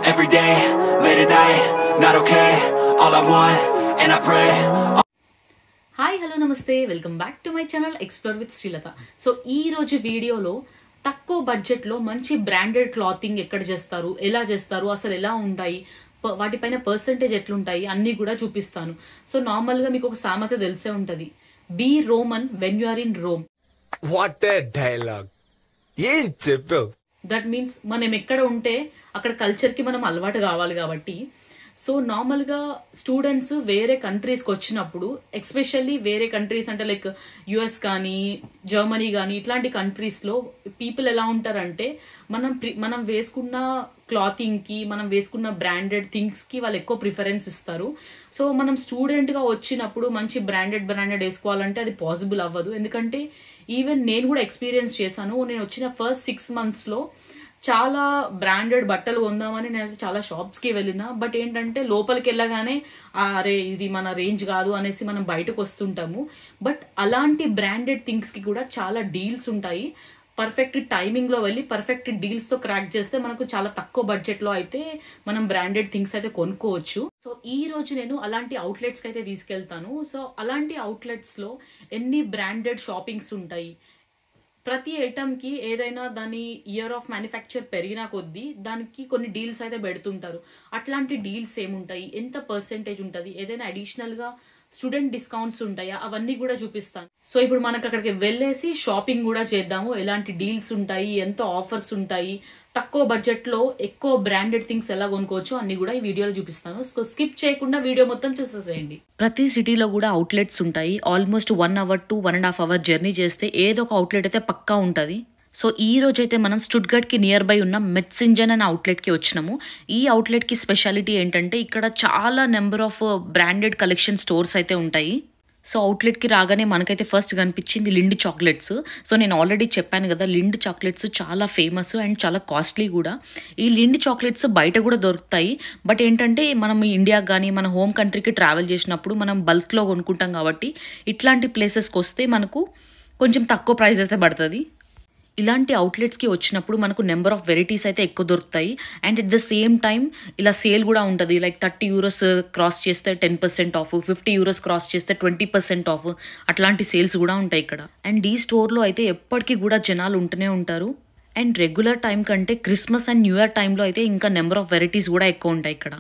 every day, late at night, not okay. All I want, and I pray. Hi hello నమస్తే welcome back to my channel explore with Srilatha so ఈ రోజు వీడియోలో తక్కువ బడ్జెట్లో మంచి branded clothing ఎక్కడ చేస్తారు ఎలా చేస్తారు అసలు ఎలా ఉంటాయి ప- వాటిపైన పర్సంటేజ్ ఎట్లుంటాయి అన్నీ కూడా చూపిస్తాను సో నార్మల్గా మీకు ఒక సామెత తెలిసే ఉంటుంది be Roman when you are in Rome what a dialogue ఏం చెప్పావు దట్ మీన్స్ మనం ఎక్కడ ఉంటే అక్కడ కల్చర్కి మనం అలవాటు కావాలి కాబట్టి సో నార్మల్గా స్టూడెంట్స్ వేరే కంట్రీస్కి వచ్చినప్పుడు ఎస్పెషల్లీ వేరే కంట్రీస్ అంటే లైక్ యుఎస్ కానీ జర్మనీ కానీ ఇట్లాంటి కంట్రీస్లో పీపుల్ ఎలా ఉంటారంటే మనం ప్రి- మనం వేసుకున్న క్లాతింగ్కి మనం వేసుకున్న బ్రాండెడ్ థింగ్స్కి వాళ్ళు ఎక్కువ ప్రిఫరెన్స్ ఇస్తారు సో మనం స్టూడెంట్గా వచ్చినప్పుడు మంచి బ్రాండెడ్ బ్రాండెడ్ వేసుకోవాలంటే అది పాసిబుల్ అవ్వదు ఎందుకంటే ఈవెన్ నేను కూడా ఎక్స్పీరియన్స్ చేశాను నేను వచ్చిన ఫస్ట్ సిక్స్ మంత్స్లో చాలా బ్రాండెడ్ బట్టలు కొందామని నేను చాలా షాప్స్కి వెళ్ళిన బట్ ఏంటంటే లోపలికి వెళ్ళగానే "ఆ, అరే ఇది మన రేంజ్ కాదు అనేసి మనం బయటకు వస్తుంటాము బట్ అలాంటి బ్రాండెడ్ థింగ్స్కి కూడా చాలా డీల్స్ ఉంటాయి పర్ఫెక్ట్ టైమింగ్లో వెళ్ళి పర్ఫెక్ట్ డీల్స్తో క్రాక్ చేస్తే మనకు చాలా తక్కువ బడ్జెట్లో అయితే మనం బ్రాండెడ్ థింగ్స్ అయితే కొనుక్కోవచ్చు సో ఈ రోజు నేను అలాంటి అవుట్లెట్స్కి అయితే తీసుకెళ్తాను సో అలాంటి అవుట్లెట్స్లో ఎన్ని బ్రాండెడ్ షాపింగ్స్ ఉంటాయి ప్రతి ఐటమ్కి ఏదైనా దాని ఇయర్ ఆఫ్ మ్యానుఫ్యాక్చర్ పెరిగినా కొద్దీ దానికి కొన్ని డీల్స్ అయితే పెడుతుంటారు అట్లాంటి డీల్స్ ఏముంటాయి ఎంత పర్సెంటేజ్ ఉంటుంది ఏదైనా అడిషనల్గా స్టూడెంట్ డిస్కౌంట్స్ ఉంటాయా అవన్నీ కూడా చూపిస్తాను సో ఇప్పుడు మనకు అక్కడికి వెళ్ళేసి షాపింగ్ కూడా చేద్దాము ఎలాంటి డీల్స్ ఉంటాయి ఎంత ఆఫర్స్ ఉంటాయి తక్కువ బడ్జెట్లో ఎక్కువ బ్రాండెడ్ థింగ్స్ ఎలా కొనుక్కోవచ్చు అన్ని కూడా ఈ వీడియోలో చూపిస్తాను సో స్కిప్ చేయకుండా వీడియో మొత్తం చూసేసేయండి ప్రతి సిటీలో కూడా అవుట్లెట్స్ ఉంటాయి almost one hour to one and half hour journey చేస్తే ఏదో ఒక అవుట్లెట్ అయితే పక్కా ఉంటుంది సో ఈ రోజు అయితే మనం స్టుడ్గట్కి నియర్ బై ఉన్న మెట్సింజన్ అనే అవుట్లెట్కి వచ్చినాము ఈ అవుట్లెట్కి స్పెషాలిటీ ఏంటంటే ఇక్కడ చాలా number of branded collection stores అయితే ఉంటాయి సో అవుట్లెట్కి రాగానే మనకైతే ఫస్ట్ కనిపించింది లిండ్ చాక్లెట్స్ సో నేను ఆల్రెడీ చెప్పాను కదా లిండ్ చాక్లెట్స్ చాలా ఫేమస్ అండ్ చాలా కాస్ట్లీ కూడా ఈ లిండ్ చాక్లెట్స్ బయట కూడా దొరుకుతాయి బట్ ఏంటంటే మనం ఇండియాకి కానీ మన హోమ్ కంట్రీకి ట్రావెల్ చేసినప్పుడు మనం బల్క్లో కొనుక్కుంటాం కాబట్టి ఇట్లాంటి ప్లేసెస్కి వస్తే మనకు కొంచెం తక్కువ ప్రైస్ అయితే పడుతుంది ఇలాంటి అవుట్లెట్స్కి వచ్చినప్పుడు మనకు నెంబర్ ఆఫ్ వెరైటీస్ అయితే ఎక్కువ దొరుకుతాయి and at the same time ఇలా సేల్ కూడా ఉంటుంది లైక్ థర్టీ యూరోస్ క్రాస్ చేస్తే ten percent off fifty euros cross చేస్తే ట్వంటీ పర్సెంట్ ఆఫ్ అట్లాంటి సేల్స్ కూడా ఉంటాయి ఇక్కడ అండ్ ఈ స్టోర్లో అయితే ఎప్పటికీ కూడా జనాలు ఉంటూనే ఉంటారు అండ్ రెగ్యులర్ టైం కంటే క్రిస్మస్ అండ్ న్యూ ఇయర్ టైంలో అయితే ఇంకా నెంబర్ ఆఫ్ వెరైటీస్ కూడా ఎక్కువ ఉంటాయి ఇక్కడ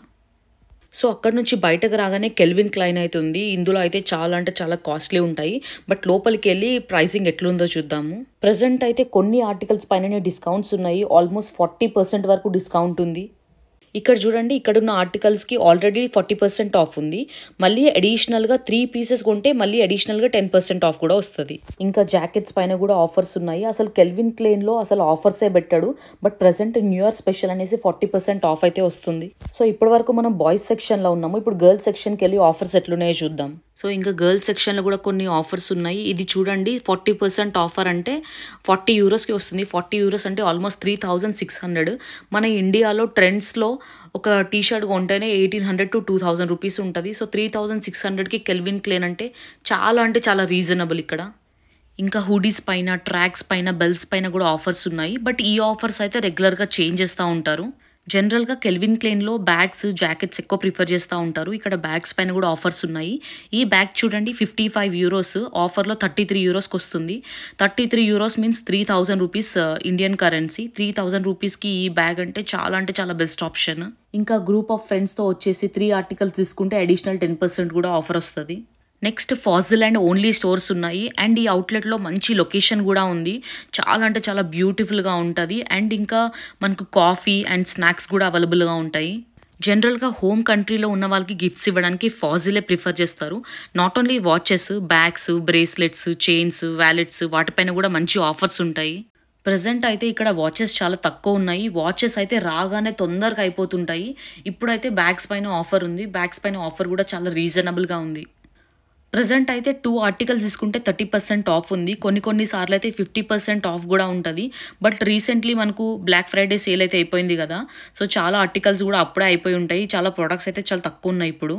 సో అక్కడ నుంచి బయటకు రాగానే కెల్విన్ క్లైన్ అయితే ఉంది ఇందులో అయితే చాలా అంటే చాలా కాస్ట్లీ ఉంటాయి బట్ లోపలికి వెళ్ళి ప్రైసింగ్ ఎట్లుందో చూద్దాము ప్రజెంట్ అయితే కొన్ని ఆర్టికల్స్ పైన డిస్కౌంట్స్ ఉన్నాయి ఆల్మోస్ట్ ఫార్టీ పర్సెంట్ వరకు డిస్కౌంట్ ఉంది ఇక్కడ చూడండి ఇక్కడ ఉన్న ఆర్టికల్స్కి ఆల్రెడీ ఫార్టీ పర్సెంట్ ఆఫ్ ఉంది మళ్ళీ అడిషనల్గా త్రీ పీసెస్ కొంటే మళ్ళీ అడిషనల్గా టెన్ పర్సెంట్ ఆఫ్ కూడా వస్తుంది ఇంకా జాకెట్స్ పైన కూడా ఆఫర్స్ ఉన్నాయి అసలు కెల్విన్ క్లెయిన్లో అసలు ఆఫర్సే పెట్టాడు but present new year special అనేసి ఫార్టీ పర్సెంట్ ఆఫ్ అయితే వస్తుంది సో ఇప్పటి వరకు మనం బాయ్స్ సెక్షన్లో ఉన్నాము ఇప్పుడు గర్ల్స్ సెక్షన్కి వెళ్ళి ఆఫర్స్ ఎట్లున్నాయో చూద్దాం సో ఇంకా గర్ల్స్ సెక్షన్లో కూడా కొన్ని ఆఫర్స్ ఉన్నాయి ఇది చూడండి ఫార్టీ పర్సెంట్ ఆఫర్ అంటే ఫార్టీ యూరోస్కి వస్తుంది ఫార్టీ యూరోస్ అంటే almost three thousand six hundred మన ఇండియాలో ట్రెండ్స్లో ఒక టీ షర్ట్ కొంటేనే eighteen hundred to two thousand rupees ఉంటుంది సో త్రీ థౌజండ్ సిక్స్ హండ్రెడ్కి కెల్విన్ క్లేన్ అంటే చాలా అంటే చాలా రీజనబుల్ ఇక్కడ ఇంకా హుడీస్ పైన ట్రాక్స్ పైన బెల్స్ పైన కూడా ఆఫర్స్ ఉన్నాయి బట్ ఈ ఆఫర్స్ అయితే రెగ్యులర్గా చేంజ్ చేస్తూ ఉంటారు జనరల్గా కెల్విన్ క్లెయిన్లో బ్యాగ్స్ జాకెట్స్ ఎక్కువ ప్రిఫర్ చేస్తూ ఉంటారు ఇక్కడ బ్యాగ్స్ పైన కూడా ఆఫర్స్ ఉన్నాయి ఈ బ్యాగ్ చూడండి ఫిఫ్టీ ఫైవ్ యూరోస్ ఆఫర్లో థర్టీ త్రీ యూరోస్కి వస్తుంది thirty three euros means three thousand rupees Indian currency three thousand రూపీస్కి ఈ బ్యాగ్ అంటే చాలా అంటే చాలా బెస్ట్ ఆప్షన్ ఇంకా గ్రూప్ ఆఫ్ ఫ్రెండ్స్తో వచ్చేసి త్రీ ఆర్టికల్స్ తీసుకుంటే అడిషనల్ టెన్ పర్సెంట్ కూడా ఆఫర్ వస్తుంది next Fossil and only stores ఉన్నాయి అండ్ ఈ అవుట్లెట్లో మంచి లొకేషన్ కూడా ఉంది చాలా అంటే చాలా బ్యూటిఫుల్గా ఉంటుంది అండ్ ఇంకా మనకు కాఫీ అండ్ స్నాక్స్ కూడా అవైలబుల్గా ఉంటాయి జనరల్గా హోమ్ కంట్రీలో ఉన్న వాళ్ళకి గిఫ్ట్స్ ఇవ్వడానికి ఫాజిలే ప్రిఫర్ చేస్తారు not only watches bags bracelets chains wallets వాటిపైన కూడా మంచి ఆఫర్స్ ఉంటాయి ప్రజెంట్ అయితే ఇక్కడ వాచెస్ చాలా తక్కువ ఉన్నాయి వాచెస్ అయితే రాగానే తొందరగా అయిపోతుంటాయి ఇప్పుడైతే బ్యాగ్స్ పైన ఆఫర్ ఉంది బ్యాగ్స్ పైన ఆఫర్ కూడా చాలా రీజనబుల్గా ఉంది ప్రజెంట్ అయితే టూ ఆర్టికల్స్ తీసుకుంటే థర్టీ పర్సెంట్ ఆఫ్ ఉంది కొన్ని కొన్ని సార్లు అయితే ఫిఫ్టీ పర్సెంట్ ఆఫ్ కూడా ఉంటుంది బట్ రీసెంట్లీ మనకు బ్లాక్ ఫ్రైడే సేల్ అయితే అయిపోయింది కదా సో చాలా ఆర్టికల్స్ కూడా అప్పుడే అయిపోయి ఉంటాయి చాలా ప్రొడక్ట్స్ అయితే చాలా తక్కువ ఉన్నాయి ఇప్పుడు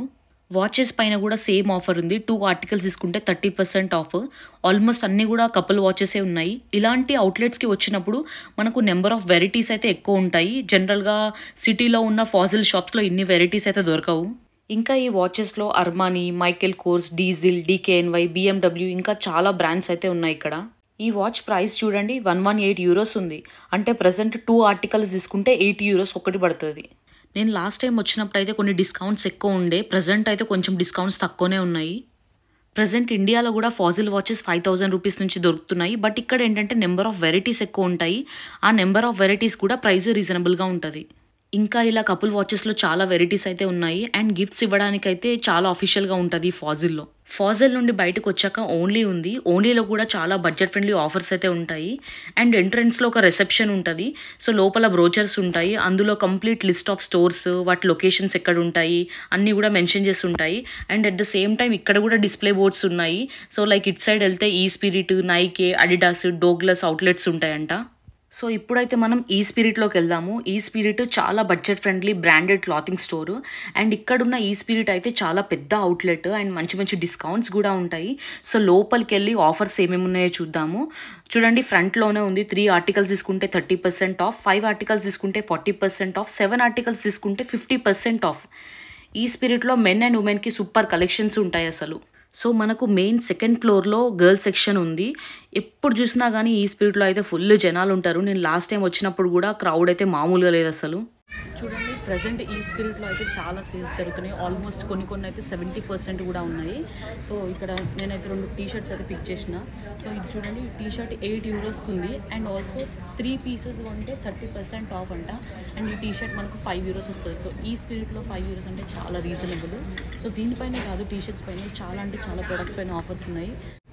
వాచెస్ పైన కూడా సేమ్ ఆఫర్ ఉంది టూ ఆర్టికల్స్ తీసుకుంటే థర్టీ పర్సెంట్ ఆఫ్ ఆల్మోస్ట్ అన్నీ కూడా కపుల్ వాచెసే ఉన్నాయి ఇలాంటి అవుట్లెట్స్కి వచ్చినప్పుడు మనకు నెంబర్ ఆఫ్ వెరైటీస్ అయితే ఎక్కువ ఉంటాయి జనరల్గా సిటీలో ఉన్న ఫాజిల్ షాప్స్లో ఇన్ని వెరైటీస్ అయితే దొరకవు ఇంకా ఈ వాచెస్లో Armani Michael Kors Diesel DKNY BMW ఇంకా చాలా బ్రాండ్స్ అయితే ఉన్నాయి ఇక్కడ ఈ వాచ్ ప్రైస్ చూడండి వన్ వన్ ఎయిట్ యూరోస్ ఉంది అంటే ప్రజెంట్ టూ ఆర్టికల్స్ తీసుకుంటే ఎయిట్ యూరోస్ ఒకటి పడుతుంది నేను లాస్ట్ టైం వచ్చినప్పుడు అయితే కొన్ని డిస్కౌంట్స్ ఎక్కువ ఉండే ప్రజెంట్ అయితే కొంచెం డిస్కౌంట్స్ తక్కువనే ఉన్నాయి ప్రజెంట్ ఇండియాలో కూడా Fossil watches five thousand rupees నుంచి దొరుకుతున్నాయి బట్ ఇక్కడ ఏంటంటే నెంబర్ ఆఫ్ వెరైటీస్ ఎక్కువ ఉంటాయి ఆ నెంబర్ ఆఫ్ వెరైటీస్ కూడా ప్రైస్ రీజనబుల్గా ఉంటుంది ఇంకా ఇలా కపుల్ వాచెస్లో చాలా వెరైటీస్ అయితే ఉన్నాయి అండ్ గిఫ్ట్స్ ఇవ్వడానికైతే చాలా అఫీషియల్గా ఉంటుంది ఫాజిల్లో ఫాజిల్ నుండి బయటకు వచ్చాక ఓన్లీ ఉంది ఓన్లీలో కూడా చాలా బడ్జెట్ ఫ్రెండ్లీ ఆఫర్స్ అయితే ఉంటాయి అండ్ ఎంట్రన్స్లో ఒక రిసెప్షన్ ఉంటుంది సో లోపల బ్రోచర్స్ ఉంటాయి అందులో కంప్లీట్ లిస్ట్ ఆఫ్ స్టోర్స్ వాటి లొకేషన్స్ ఎక్కడ ఉంటాయి అన్నీ కూడా మెన్షన్ చేసి ఉంటాయి and at the same time ఇక్కడ కూడా డిస్ప్లే బోర్డ్స్ ఉన్నాయి సో లైక్ ఇట్ సైడ్ వెళ్తే ఈ Esprit Nike Adidas Douglas outlets ఉంటాయంట సో ఇప్పుడైతే మనం ఈ స్పిరిట్లోకి వెళ్దాము ఈ స్పిరిట్ చాలా budget friendly branded clothing store and ఇక్కడున్న ఈ స్పిరిట్ అయితే చాలా పెద్ద అవుట్లెట్ అండ్ మంచి మంచి డిస్కౌంట్స్ కూడా ఉంటాయి సో లోపలికి వెళ్ళి ఆఫర్స్ ఏమేమి ఉన్నాయో చూద్దాము చూడండి ఫ్రంట్లోనే ఉంది త్రీ ఆర్టికల్స్ తీసుకుంటే thirty percent off five articles తీసుకుంటే forty percent off seven articles తీసుకుంటే ఫిఫ్టీ పర్సెంట్ ఆఫ్ ఈ స్పిరిట్లో మెన్ అండ్ ఉమెన్కి సూపర్ కలెక్షన్స్ ఉంటాయి అసలు సో మనకు మెయిన్ సెకండ్ ఫ్లోర్లో గర్ల్స్ సెక్షన్ ఉంది ఎప్పుడు చూసినా కానీ ఈ స్పీడ్లో అయితే ఫుల్ జనాలు ఉంటారు నేను లాస్ట్ టైం వచ్చినప్పుడు కూడా క్రౌడ్ అయితే మామూలుగా లేదు అసలు చూడండి ప్రజెంట్ ఈ స్పిరిట్లో అయితే చాలా సేల్స్ జరుగుతున్నాయి ఆల్మోస్ట్ కొన్ని కొన్ని అయితే సెవెంటీ పర్సెంట్ కూడా ఉన్నాయి సో ఇక్కడ నేనైతే రెండు టీ షర్ట్స్ అయితే పిక్ చేసిన సో ఇది చూడండి ఈ టీ షర్ట్ ఎయిట్ యూరోస్కి ఉంది అండ్ ఆల్సో త్రీ పీసెస్ కొంటే థర్టీ పర్సెంట్ ఆఫ్ అంట అండ్ ఈ టీ షర్ట్ మనకు ఫైవ్ యూరోస్ వస్తుంది సో ఈ స్పిరిట్లో ఫైవ్ యూరోస్ అంటే చాలా రీజనబుల్ సో దీనిపైన కాదు టీ షర్ట్స్ పైన చాలా అంటే చాలా ప్రొడక్ట్స్ పైన ఆఫర్స్ ఉన్నాయి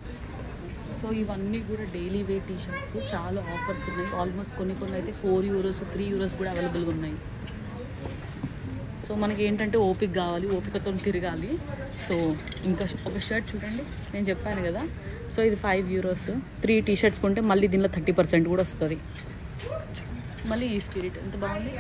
సో ఇవన్నీ కూడా డైలీ వేర్ టీ షర్ట్స్ చాలా ఆఫర్స్ ఉన్నాయి ఆల్మోస్ట్ కొన్ని కొన్ని అయితే ఫోర్ యూరోస్ త్రీ యూరోస్ కూడా అవైలబుల్గా ఉన్నాయి సో మనకి ఏంటంటే ఓపిక కావాలి ఓపికతో తిరగాలి సో ఇంకా ఒక షర్ట్ చూడండి నేను చెప్పాను కదా సో ఇది five euros three T shirts కొంటే మళ్ళీ దీనిలో థర్టీ పర్సెంట్ కూడా వస్తుంది మళ్ళీ ఈ స్పిరిట్ ఎంత బాగుంది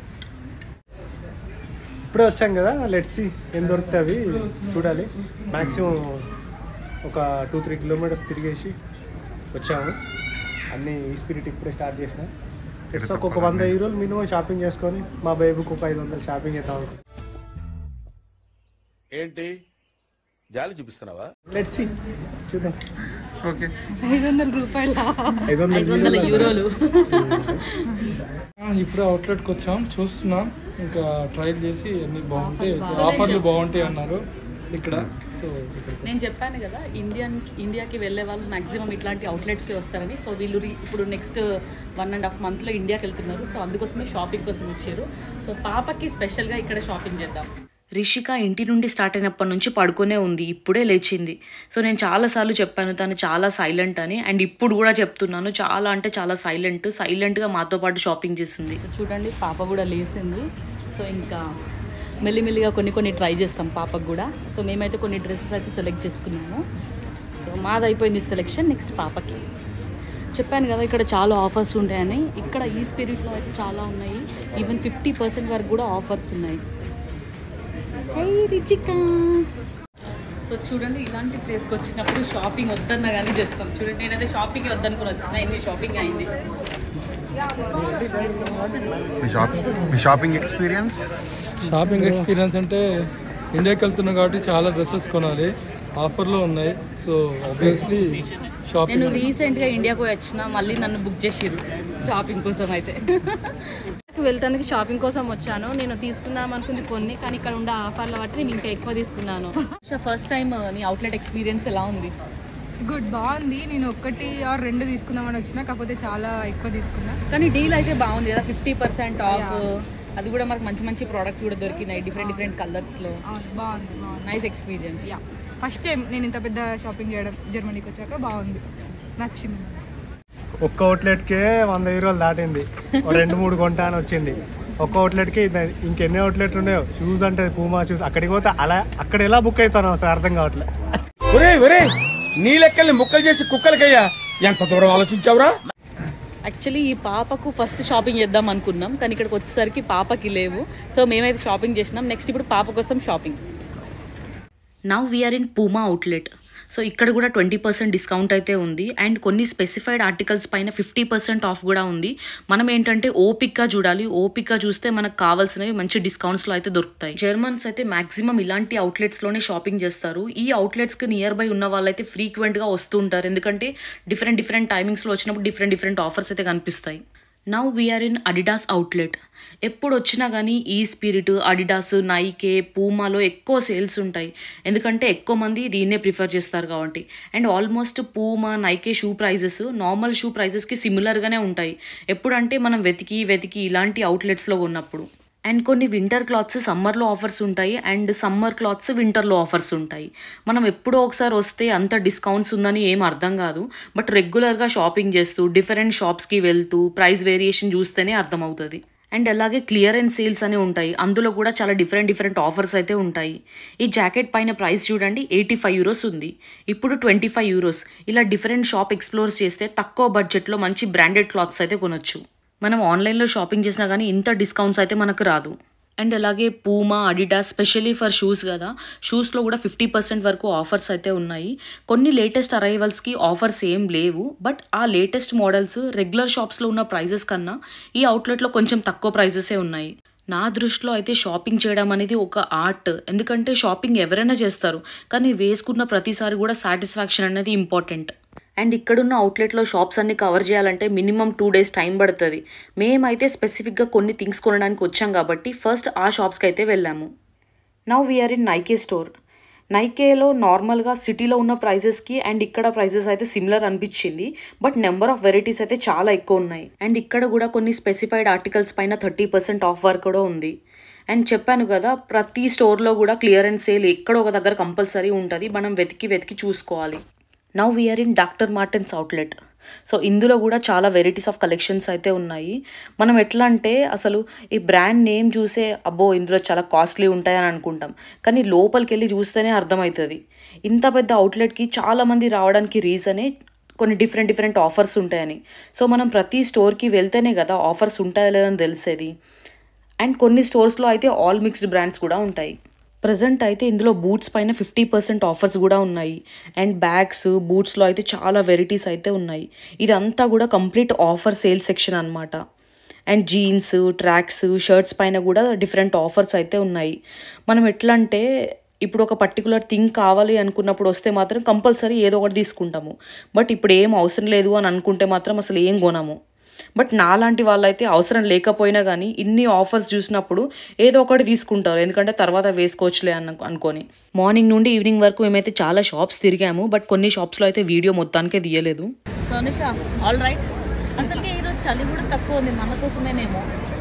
ఇప్పుడే వచ్చాం కదా లెట్స్ ఏం దొరుకుతాయి అవి చూడాలి మ్యాక్సిమం ఒక టూ త్రీ కిలోమీటర్స్ తిరిగేసి వచ్చాము అన్నీ ఈ స్పిరిట్ ఇప్పుడే స్టార్ట్ చేసిన ఇట్స్ ఒక వంద యూరోలు మినిమం షాపింగ్ చేసుకొని మా బేబీకి ఒక ఐదు వందలు షాపింగ్ చేద్దాం అనుకుంటున్నాం ఏంటి జాలి చూపిస్తున్నావా లెట్స్ చూద్దాం ఓకే ఐదు వందల ఐదు వందల యూరోలు ఇప్పుడు అవుట్లెట్కి వచ్చాం చూస్తున్నాం ఇంకా ట్రైల్ చేసి అన్ని బాగుంటాయి ఆఫర్లు బాగుంటాయి అన్నారు ఇక్కడ సో నేను చెప్పాను కదా ఇండియన్ ఇండియాకి వెళ్ళే వాళ్ళు మాక్సిమం ఇట్లాంటి అవుట్లెట్స్కి వస్తారని సో వీళ్ళు రీ- ఇప్పుడు నెక్స్ట్ వన్ అండ్ హాఫ్ మంత్లో ఇండియాకి వెళ్తున్నారు సో అందుకోసమే షాపింగ్ కోసం వచ్చారు సో పాపకి స్పెషల్గా ఇక్కడ షాపింగ్ చేద్దాం రిషిక ఇంటి నుండి స్టార్ట్ అయినప్పటి నుంచి పడుకునే ఉంది ఇప్పుడే లేచింది సో నేను చాలాసార్లు చెప్పాను తను చాలా సైలెంట్ అని అండ్ ఇప్పుడు కూడా చెప్తున్నాను చాలా అంటే చాలా సైలెంట్ సైలెంట్గా మాతో పాటు షాపింగ్ చేసింది సో చూడండి పాప కూడా లేచింది సో ఇంకా మెల్లిమెల్లిగా కొన్ని కొన్ని ట్రై చేస్తాం పాపకు కూడా సో మేమైతే కొన్ని డ్రెస్సెస్ అయితే సెలెక్ట్ చేసుకున్నాము సో మాది అయిపోయింది సెలెక్షన్ నెక్స్ట్ పాపకి చెప్పాను కదా ఇక్కడ చాలా ఆఫర్స్ ఉంటాయని ఇక్కడ ఈ స్పిరిట్లో అయితే చాలా ఉన్నాయి ఈవెన్ ఫిఫ్టీ పర్సెంట్ వరకు కూడా ఆఫర్స్ ఉన్నాయి హై రిచికా సో చూడండి ఇలాంటి ప్లేస్కి వచ్చినప్పుడు షాపింగ్ వద్దన్నా కానీ చేస్తాం చూడండి నేనైతే షాపింగ్ వద్దనుకుని వచ్చిన ఇన్ని షాపింగ్ అయింది మీ షాపింగ్ మీ షాపింగ్ ఎక్స్పీరియన్స్ షాపింగ్ ఎక్స్పీరియన్స్ అంటే ఇండియాకి వెళ్తున్నాం కాబట్టి చాలా డ్రెస్సెస్ కొనాలి ఆఫర్లో ఉన్నాయి సో ఆబ్వియస్లీ నేను షాపింగ్ రీసెంట్గా ఇండియాకు వచ్చిన మళ్ళీ నన్ను బుక్ చేసిర్రు షాపింగ్ కోసం అయితే వెళ్తానికి షాపింగ్ కోసం వచ్చాను నేను తీసుకుందాం అనుకుంది కొన్ని కానీ ఇక్కడ ఉండే ఆఫర్ల బట్టి నేను ఇంకా ఎక్కువ తీసుకున్నాను ఫస్ట్ టైం నీ అవుట్లెట్ ఎక్స్పీరియన్స్ ఎలా ఉంది గుడ్ బాగుంది నేను ఒక్కటి ఆర్ రెండు తీసుకుందామని వచ్చిన కాకపోతే చాలా ఎక్కువ తీసుకున్నా కానీ డీల్ అయితే బాగుంది కదా ఫిఫ్టీ పర్సెంట్ ఆఫ్ అది కూడా మనకు మంచి మంచి ప్రోడక్ట్స్ కూడా దొరికినాయి డిఫరెంట్ డిఫరెంట్ కలర్స్లో అవును బాగుంది బాగుంది nice experience yeah first time నేను ఇంత పెద్ద షాపింగ్ చేయడం జర్మనీకి వచ్చాక బాగుంది నచ్చింది ఒక్క అవుట్లెట్కే వంద యూరోలు దాటింది ఓ రెండు మూడు కొంటా అని వచ్చింది ఒక్క అవుట్లెట్కి ఇది- ఇంకెన్ని అవుట్లెట్లు ఉన్నాయో షూస్ అంటే పూమా షూస్ అక్కడికి పోతే అలా అక్కడ ఎలా బుక్ అవుతానో అసలు అర్థం కావట్లే ఒరే ఒరే నీ లెక్కల్ని ముక్కలు చేసి కుక్కలకయ్యా ఎంత దూరం ఆలోచించావురా యాక్చువల్లీ ఈ పాపకు ఫస్ట్ షాపింగ్ చేద్దాం అనుకున్నాం కానీ ఇక్కడికి వచ్చేసరికి పాపకి లేవు సో మేమైతే షాపింగ్ చేసినాం నెక్స్ట్ ఇప్పుడు పాప కోసం shopping now we're in Puma outlet so ఇక్కడ కూడా ట్వంటీ పర్సెంట్ డిస్కౌంట్ అయితే ఉంది అండ్ కొన్ని స్పెసిఫైడ్ ఆర్టికల్స్ పైన ఫిఫ్టీ పర్సెంట్ ఆఫ్ కూడా ఉంది మనం ఏంటంటే ఓపిక్గా చూడాలి ఓపిక్గా చూస్తే మనకు కావాల్సినవి మంచి డిస్కౌంట్స్లో అయితే దొరుకుతాయి జర్మన్స్ అయితే మాక్సిమం ఇలాంటి అవుట్లెట్స్లోనే షాపింగ్ చేస్తారు ఈ అవుట్లెట్స్కి నియర్ బై ఉన్న వాళ్ళైతే ఫ్రీక్వెంట్గా వస్తూ ఉంటారు ఎందుకంటే డిఫరెంట్ డిఫరెంట్ టైమింగ్స్లో వచ్చినప్పుడు డిఫరెంట్ డిఫరెంట్ ఆఫర్స్ అయితే కనిపిస్తాయి now we're in Adidas outlet ఎప్పుడు వచ్చినా కానీ ఈ స్పిరిట్ అడిడాస్ నైకే పూమాలో ఎక్కువ సేల్స్ ఉంటాయి ఎందుకంటే ఎక్కువ మంది దీన్నే ప్రిఫర్ చేస్తారు కాబట్టి and almost Puma Nike shoe prices normal shoe ప్రైజెస్కి సిమిలర్గానే ఉంటాయి ఎప్పుడంటే మనం వెతికి వెతికి ఇలాంటి అవుట్లెట్స్లో ఉన్నప్పుడు అండ్ కొన్ని వింటర్ క్లాత్స్ సమ్మర్లో ఆఫర్స్ ఉంటాయి అండ్ సమ్మర్ క్లాత్స్ వింటర్లో ఆఫర్స్ ఉంటాయి మనం ఎప్పుడో ఒకసారి వస్తే అంత డిస్కౌంట్స్ ఉందని ఏం అర్థం కాదు బట్ రెగ్యులర్గా షాపింగ్ చేస్తూ డిఫరెంట్ షాప్స్కి వెళ్తూ ప్రైస్ వేరియేషన్ చూస్తేనే అర్థమవుతుంది అండ్ అలాగే క్లియరెన్స్ సేల్స్ అని ఉంటాయి అందులో కూడా చాలా డిఫరెంట్ డిఫరెంట్ ఆఫర్స్ అయితే ఉంటాయి ఈ జాకెట్ పైన ప్రైస్ చూడండి ఎయిటీ ఫైవ్ యూరోస్ ఉంది ఇప్పుడు ట్వంటీ ఫైవ్ యూరోస్ ఇలా డిఫరెంట్ షాప్ ఎక్స్ప్లోర్ చేస్తే తక్కువ బడ్జెట్లో మంచి బ్రాండెడ్ క్లాత్స్ అయితే కొనొచ్చు మనం ఆన్లైన్లో షాపింగ్ చేసినా కానీ ఇంత డిస్కౌంట్స్ అయితే మనకు రాదు అండ్ అలాగే Puma Adidas specially for shoes కదా షూస్లో కూడా ఫిఫ్టీ పర్సెంట్ వరకు ఆఫర్స్ అయితే ఉన్నాయి కొన్ని లేటెస్ట్ అరైవల్స్కి ఆఫర్స్ ఏం లేవు బట్ ఆ లేటెస్ట్ మోడల్స్ రెగ్యులర్ షాప్స్లో ఉన్న ప్రైజెస్ కన్నా ఈ అవుట్లెట్లో కొంచెం తక్కువ ప్రైజెసే ఉన్నాయి నా దృష్టిలో అయితే షాపింగ్ చేయడం అనేది ఒక ఆర్ట్ ఎందుకంటే షాపింగ్ ఎవరైనా చేస్తారు కానీ వేసుకున్న ప్రతిసారి కూడా సాటిస్ఫాక్షన్ అనేది ఇంపార్టెంట్ అండ్ ఇక్కడున్న అవుట్లెట్లో షాప్స్ అన్ని కవర్ చేయాలంటే మినిమం టూ డేస్ టైం పడుతుంది మేమైతే స్పెసిఫిక్గా కొన్ని థింగ్స్ కొనడానికి వచ్చాం కాబట్టి ఫస్ట్ ఆ షాప్స్కి అయితే వెళ్ళాము now we're in Nike store నైకేలో నార్మల్గా సిటీలో ఉన్న ప్రైజెస్కి అండ్ ఇక్కడ ప్రైజెస్ అయితే సిమిలర్ అనిపించింది బట్ నెంబర్ ఆఫ్ వెరైటీస్ అయితే చాలా ఎక్కువ ఉన్నాయి అండ్ ఇక్కడ కూడా కొన్ని స్పెసిఫైడ్ ఆర్టికల్స్ పైన థర్టీ పర్సెంట్ ఆఫ్ వర్ కూడా ఉంది అండ్ చెప్పాను కదా ప్రతి స్టోర్లో కూడా క్లియరెన్స్ సేల్ ఎక్కడ ఒక దగ్గర కంపల్సరీ ఉంటుంది మనం వెతికి వెతికి చూసుకోవాలి now we're in Doctor Martens outlet so ఇందులో కూడా చాలా వెరైటీస్ ఆఫ్ కలెక్షన్స్ అయితే ఉన్నాయి మనం ఎట్లా అంటే అసలు ఈ బ్రాండ్ నేమ్ చూసే అబ్బో ఇందులో చాలా కాస్ట్లీ ఉంటాయని అనుకుంటాం కానీ లోపలికి వెళ్ళి చూస్తేనే అర్థమవుతుంది ఇంత పెద్ద అవుట్లెట్కి చాలామంది రావడానికి రీజనే కొన్ని డిఫరెంట్ డిఫరెంట్ ఆఫర్స్ ఉంటాయని సో మనం ప్రతి స్టోర్కి వెళ్తేనే కదా ఆఫర్స్ ఉంటాయా లేదని తెలిసేది అండ్ కొన్ని స్టోర్స్లో అయితే ఆల్ మిక్స్డ్ బ్రాండ్స్ కూడా ఉంటాయి ప్రజెంట్ అయితే ఇందులో బూట్స్ పైన ఫిఫ్టీ పర్సెంట్ ఆఫర్స్ కూడా ఉన్నాయి అండ్ బ్యాగ్స్ బూట్స్లో అయితే చాలా వెరైటీస్ అయితే ఉన్నాయి ఇదంతా కూడా కంప్లీట్ ఆఫర్ సేల్ సెక్షన్ అనమాట అండ్ జీన్స్ ట్రాక్స్ షర్ట్స్ పైన కూడా డిఫరెంట్ ఆఫర్స్ అయితే ఉన్నాయి మనం ఎట్లా అంటే ఇప్పుడు ఒక పర్టికులర్ థింగ్ కావాలి అనుకున్నప్పుడు వస్తే మాత్రం కంపల్సరీ ఏదో ఒకటి తీసుకుంటాము బట్ ఇప్పుడు ఏం అవసరం లేదు అని అనుకుంటే మాత్రం అసలు ఏం కొనము బట్ నాలాంటి వాళ్ళైతే అవసరం లేకపోయినా కానీ ఇన్ని ఆఫర్స్ చూసినప్పుడు ఏదో ఒకటి తీసుకుంటారు ఎందుకంటే తర్వాత వేసుకోవచ్చులే అన్న అనుకొని మార్నింగ్ నుండి ఈవినింగ్ వరకు మేమైతే చాలా షాప్స్ తిరిగాము బట్ కొన్ని షాప్స్లో అయితే వీడియో మొత్తానికే తీయలేదు సోనిష ఆల్ రైట్ అసలుకి ఈరోజు చలి కూడా తక్కువ ఉంది మన కోసమేనేమో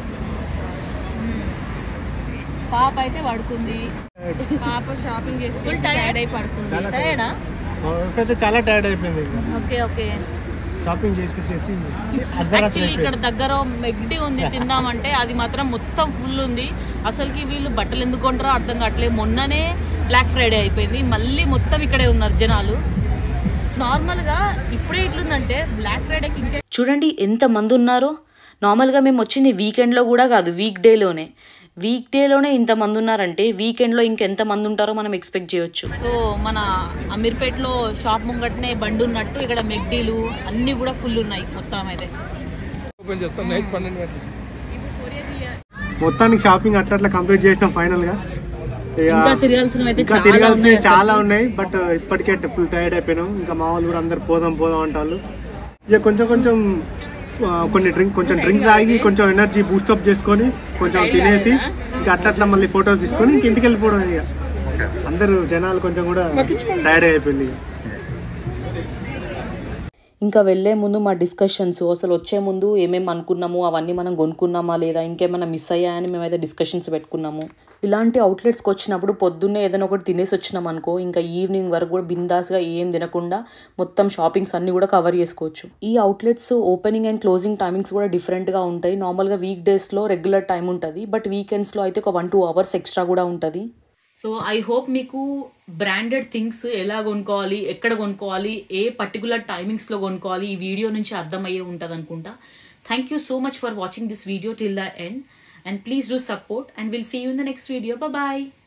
మ్మ్. పాప అయితే పడుకుంది పాప షాపింగ్ చేసి ఫుల్ టైర్డ్ అయి పడుకుంది చాలా టైర్డా మా వైఫ్ అయితే చాలా టైర్డ్ అయిపోయింది ఇంకా ఓకే ఓకే షాపింగ్ చేసి చేసి అర్ధరాత్రి యాక్చువల్లీ ఇక్కడ అయిపోయింది దగ్గర మెగ్డి ఉంది తిందామంటే అది మాత్రం మొత్తం ఫుల్ ఉంది అసలుకి వీళ్ళు బట్టలు ఎందుకు కొంటారో అర్థం కావట్లేదు మొన్ననే బ్లాక్ ఫ్రైడే అయిపోయింది మళ్ళీ మొత్తం ఇక్కడే ఉన్నారు జనాలు నార్మల్గా ఇప్పుడే ఇట్లుందంటే బ్లాక్ ఫ్రైడేకి ఇంకా చూడండి ఎంత మంది ఉన్నారో నార్మల్గా మేము వచ్చింది వీకెండ్లో కూడా కాదు వీక్ డేలోనే వీక్ డేలోనే ఇంతమంది ఉన్నారంటే వీకెండ్లో ఇంకెంత మంది ఉంటారో మనం ఎక్స్పెక్ట్ చేయొచ్చు సో మన అమీర్పేట్లో షాప్ ముంగటనే బండి ఉన్నట్టు ఇక్కడ మెగ్డీలు అన్నీ కూడా ఫుల్ ఉన్నాయి మొత్తం అయితే ఓపెన్ చేస్తాం నైట్ పన్నెండు గంటలకు మొత్తానికి షాపింగ్ అట్లా అట్లా కంప్లీట్ చేసినాం ఫైనల్ గా ఇక ఇంకా తిరగాల్సినవి అయితే ఇంకా చాలా తిరగాల్సినవి ఉన్నాయి చాలా ఉన్నాయి బట్ ఇప్పటికే ఫుల్ టైర్డ్ అయిపోయినాం ఇంకా మా వాళ్ళు కూడా అందరు పోదాం పోదాం అంటారు ఇక కొంచెం కొంచెం ఆ, కొన్ని డ్రింక్ కొంచెం డ్రింక్ తాగి కొంచెం ఎనర్జీ బూస్టప్ చేసుకొని కొంచెం తినేసి ఇంకా అట్లా అట్లా మళ్ళీ ఫోటోస్ తీసుకొని ఇంక ఇంటికి వెళ్ళిపోవడం ఇక అందరూ జనాలు కొంచెం కూడా టైర్డ్ అయిపోయింది ఇంకా వెళ్ళే ముందు మా డిస్కషన్స్ అసలు వచ్చే ముందు ఏమేమి అనుకున్నాము అవన్నీ మనం కొనుక్కున్నామా లేదా ఇంకేమైనా మిస్ అయ్యాయని మేమైతే డిస్కషన్స్ పెట్టుకున్నాము ఇలాంటి అవుట్లెట్స్కి వచ్చినప్పుడు పొద్దున్నే ఏదైనా ఒకటి తినేసి వచ్చినాం అనుకో ఇంకా ఈవినింగ్ వరకు కూడా బిందాస్గా ఏం తినకుండా మొత్తం షాపింగ్స్ అన్ని కూడా కవర్ చేసుకోవచ్చు ఈ outlets opening and closing timings కూడా డిఫరెంట్గా ఉంటాయి నార్మల్గా వీక్ డేస్లో రెగ్యులర్ టైం ఉంటుంది బట్ వీకెండ్స్లో అయితే ఒక వన్ టూ అవర్స్ ఎక్స్ట్రా కూడా ఉంటుంది సో ఐ హోప్ మీకు బ్రాండెడ్ థింగ్స్ ఎలా కొనుక్కోవాలి ఎక్కడ కొనుక్కోవాలి ఏ పర్టికులర్ టైమింగ్స్లో కొనుక్కోవాలి ఈ వీడియో నుంచి అర్థమయ్యే ఉంటుంది అనుకుంటా thank you so much for watching this video till the end and please do support and will see you in the next video bye